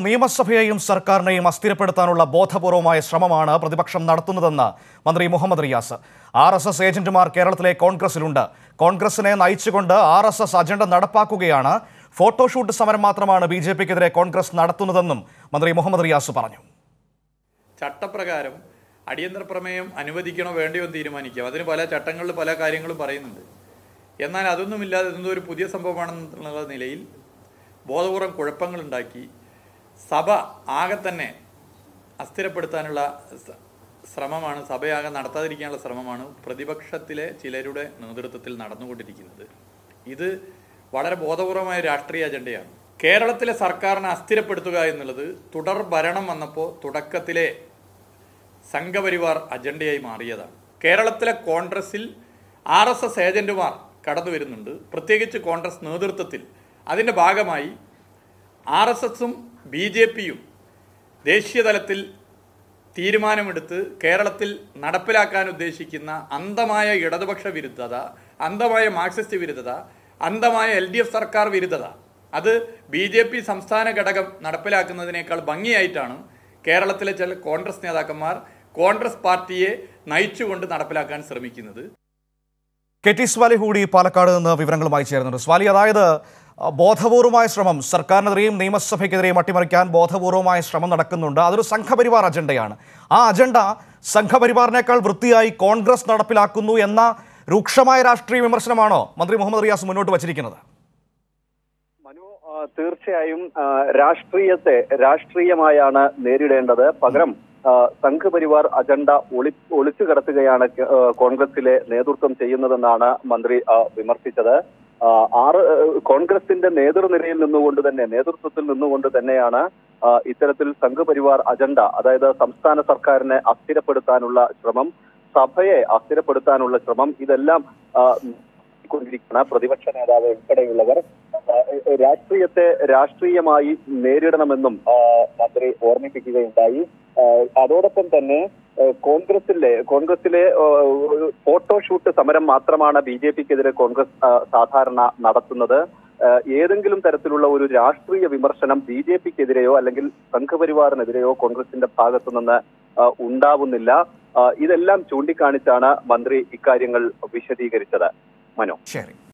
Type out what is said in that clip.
നിയമസഭയെയും സർക്കാരിനെയും അസ്ഥിരപ്പെടുത്താനുള്ള ബോധപൂർവമായ ശ്രമമാണ് പ്രതിപക്ഷം നടത്തുന്നതെന്ന് മന്ത്രി Muhammad Riyas R S S ഏജന്റുമാർ കേരളത്തിലെ കോൺഗ്രസിലുണ്ട് കോൺഗ്രസിനെ നയിച്ചുകൊണ്ട് ആർ എസ് എസ് അജണ്ട നടപ്പാക്കുകയാണ് ഫോട്ടോഷൂട്ട് സമരം മാത്രമാണ് ബി ജെ പിക്കെതിരെ കോൺഗ്രസ് നടത്തുന്നതെന്നും മന്ത്രി മുഹമ്മദ് റിയാസ് പറഞ്ഞു ചട്ടപ്രകാരം അടിയന്തര പ്രമേയം അനുവദിക്കണോ വേണ്ടയോ എന്ന് തീരുമാനിക്കാം അതിന് പല ചട്ടങ്ങളിൽ പല കാര്യങ്ങളും പറയുന്നുണ്ട് എന്നാൽ അതൊന്നുമില്ലാതെ എന്തോ ഒരു പുതിയ സംഭവമാണെന്നുള്ള നിലയിൽ ബോധപൂർവം കുഴപ്പങ്ങളുണ്ടാക്കി സഭ ആകെ തന്നെ അസ്ഥിരപ്പെടുത്താനുള്ള സ- ശ്രമമാണ് സഭയാകെ നടത്താതിരിക്കാനുള്ള ശ്രമമാണ് പ്രതിപക്ഷത്തിലെ ചിലരുടെ നേതൃത്വത്തിൽ നടന്നുകൊണ്ടിരിക്കുന്നത് ഇത് വളരെ ബോധപൂർവമായ രാഷ്ട്രീയ അജണ്ടയാണ് കേരളത്തിലെ സർക്കാരിനെ അസ്ഥിരപ്പെടുത്തുക എന്നുള്ളത് തുടർ ഭരണം വന്നപ്പോൾ തുടക്കത്തിലെ സംഘപരിവാർ അജണ്ടയായി മാറിയതാണ് കേരളത്തിലെ കോൺഗ്രസിൽ ആർ എസ് എസ് ഏജന്റുമാർ കടന്നു വരുന്നുണ്ട് പ്രത്യേകിച്ച് കോൺഗ്രസ് നേതൃത്വത്തിൽ അതിൻ്റെ ഭാഗമായി ആർ എസ് എസും ബി ജെ പിയും ദേശീയ തലത്തിൽ തീരുമാനമെടുത്ത് കേരളത്തിൽ നടപ്പിലാക്കാൻ ഉദ്ദേശിക്കുന്ന അന്ധമായ ഇടതുപക്ഷ വിരുദ്ധത അന്ധമായ മാർക്സിസ്റ്റ് വിരുദ്ധത അന്ധമായ എൽ ഡി എഫ് സർക്കാർ വിരുദ്ധത അത് ബി ജെ പി സംസ്ഥാന ഘടകം നടപ്പിലാക്കുന്നതിനേക്കാൾ ഭംഗിയായിട്ടാണ് കേരളത്തിലെ ചില കോൺഗ്രസ് നേതാക്കന്മാർ കോൺഗ്രസ് പാർട്ടിയെ നയിച്ചുകൊണ്ട് നടപ്പിലാക്കാൻ ശ്രമിക്കുന്നത് കെ ടി സ്വാലി കൂടി പാലക്കാട് നിന്ന് വിവരങ്ങളുമായി ചേരുന്നുണ്ട് സ്വാലി അതായത് അഹ്, ബോധപൂർവമായ ശ്രമം സർക്കാരിനെതിരെയും നിയമസഭയ്ക്കെതിരെയും അട്ടിമറിക്കാൻ ബോധപൂർവമായ ശ്രമം നടക്കുന്നുണ്ട് അതൊരു സംഘപരിവാർ അജണ്ടയാണ് ആ അജണ്ട സംഘപരിവാറിനേക്കാൾ വൃത്തിയായി കോൺഗ്രസ് നടപ്പിലാക്കുന്നു എന്ന രൂക്ഷമായ രാഷ്ട്രീയ വിമർശനമാണോ മന്ത്രി മുഹമ്മദ് റിയാസ് മുന്നോട്ട് വച്ചിരിക്കുന്നത് മനു ആ, തീർച്ചയായും ആ, രാഷ്ട്രീയത്തെ രാഷ്ട്രീയമായാണ് നേരിടേണ്ടത് പകരം ആ, സംഘപരിവാർ അജണ്ട ഒളി ഒളിച്ചു കടത്തുകയാണ് കെ- ആ, കോൺഗ്രസിലെ നേതൃത്വം ചെയ്യുന്നതെന്നാണ് മന്ത്രി ആ, വിമർശിച്ചത് ആ, ആറ് ആ, കോൺഗ്രസിന്റെ നേതൃനിരയിൽ നിന്നുകൊണ്ട് തന്നെ നേതൃത്വത്തിൽ നിന്നുകൊണ്ട് തന്നെയാണ് ആ, ഇത്തരത്തിൽ സംഘപരിവാർ അജണ്ട അതായത് സംസ്ഥാന സർക്കാരിനെ അസ്ഥിരപ്പെടുത്താനുള്ള ശ്രമം സഭയെ അസ്ഥിരപ്പെടുത്താനുള്ള ശ്രമം ഇതെല്ലാം ആ, കൊണ്ടിരിക്കുന്ന പ്രതിപക്ഷ നേതാവ് ഉൾപ്പെടെയുള്ളവർ ആ, രാഷ്ട്രീയത്തെ രാഷ്ട്രീയമായി നേരിടണമെന്നും ആ, മന്ത്രി ഓർമ്മിപ്പിക്കുകയുണ്ടായി ആ, അതോടൊപ്പം തന്നെ ആ, കോൺഗ്രസിലെ കോൺഗ്രസിലെ ആ, ഒരു ഫോട്ടോഷൂട്ട് സമരം മാത്രമാണ് ബി ജെ പിക്കെതിരെ കോൺഗ്രസ് ആ, സാധാരണ നടത്തുന്നത് ആ, ഏതെങ്കിലും തരത്തിലുള്ള ഒരു രാഷ്ട്രീയ വിമർശനം ബി ജെ പിക്കെതിരെയോ അല്ലെങ്കിൽ സംഘപരിവാറിനെതിരെയോ കോൺഗ്രസിന്റെ ഭാഗത്തു നിന്ന് ആ, ഉണ്ടാവുന്നില്ല ആ, ഇതെല്ലാം ചൂണ്ടിക്കാണിച്ചാണ് മന്ത്രി ഇക്കാര്യങ്ങൾ വിശദീകരിച്ചത് മനോ ശരി